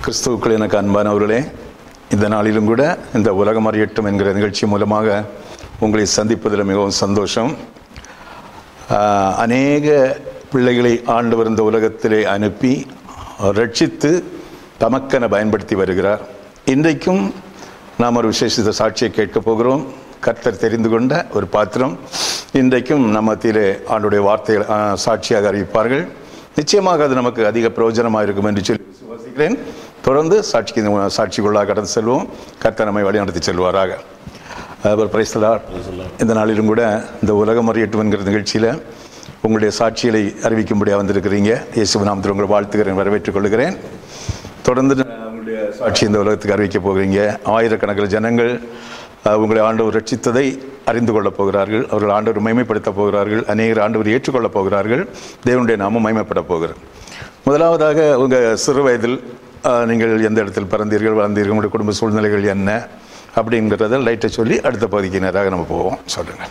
கிறிஸ்துவுக்கள் எனக்கு அன்பானவர்களே இந்த நாளிலும் கூட இந்த உலகம் அறியட்டும் என்கிற நிகழ்ச்சி மூலமாக உங்களை சந்திப்பதில் மிகவும் சந்தோஷம் ஆஹ், அநேக பிள்ளைகளை ஆண்டவர் இந்த உலகத்திலே அனுப்பி ரட்சித்து தமக்கென பயன்படுத்தி வருகிறார் இன்றைக்கும் நாம் ஒரு விசேஷித்த சாட்சியை கேட்கப் போகிறோம் கர்த்தர் தெரிந்து கொண்ட ஒரு பாத்திரம் இன்றைக்கும் நம்ம மத்தியிலே ஆண்டுடைய வார்த்தைகள் ஆஹ், சாட்சியாக அறிவிப்பார்கள் நிச்சயமாக அது நமக்கு அதிக பிரயோஜனமாக இருக்கும் என்று சொல்லி விசுவாசிக்கிறேன் தொடர்ந்து சாட்சிக்கு சாட்சிக்குள்ளாக கடந்து செல்வோம் கர்த்தர் நம்மை வழிநடத்தி செல்வாராக அவர் பிரைஸ்தலார் இந்த நாளிலும் கூட இந்த உலகம் அறியட்டும் என்கிற நிகழ்ச்சியில் உங்களுடைய சாட்சிகளை அறிவிக்கும்படியாக வந்திருக்கிறீங்க இயேசு நாமத்தில் உங்களை வாழ்த்துகிறேன் வரவேற்றுக் கொள்கிறேன் தொடர்ந்து நான் உங்களுடைய சாட்சி இந்த உலகத்துக்கு அறிவிக்க போகிறீங்க ஆயிரக்கணக்கில் ஜனங்கள் அஹ், உங்களை ஆண்டவர் ரட்சித்ததை அறிந்து கொள்ளப் போகிறார்கள் அவர்கள் ஆண்டவர் மைமைப்படுத்தப் போகிறார்கள் அநேகர் ஆண்டவர் ஏற்றுக்கொள்ளப் போகிறார்கள் தேவனுடைய நாமம் மைமைப்பட போகிறது முதலாவதாக உங்கள் சிறு வயதில் அஹ், நீங்கள் எந்த இடத்தில் பிறந்தீர்கள் வளர்ந்தீர்கள் உங்களுடைய குடும்ப சூழ்நிலைகள் என்ன அப்படிங்கிறத லைட்டை சொல்லி அடுத்த பகுதிக்கு நேராக நம்ம போவோம் சொல்லுங்கள்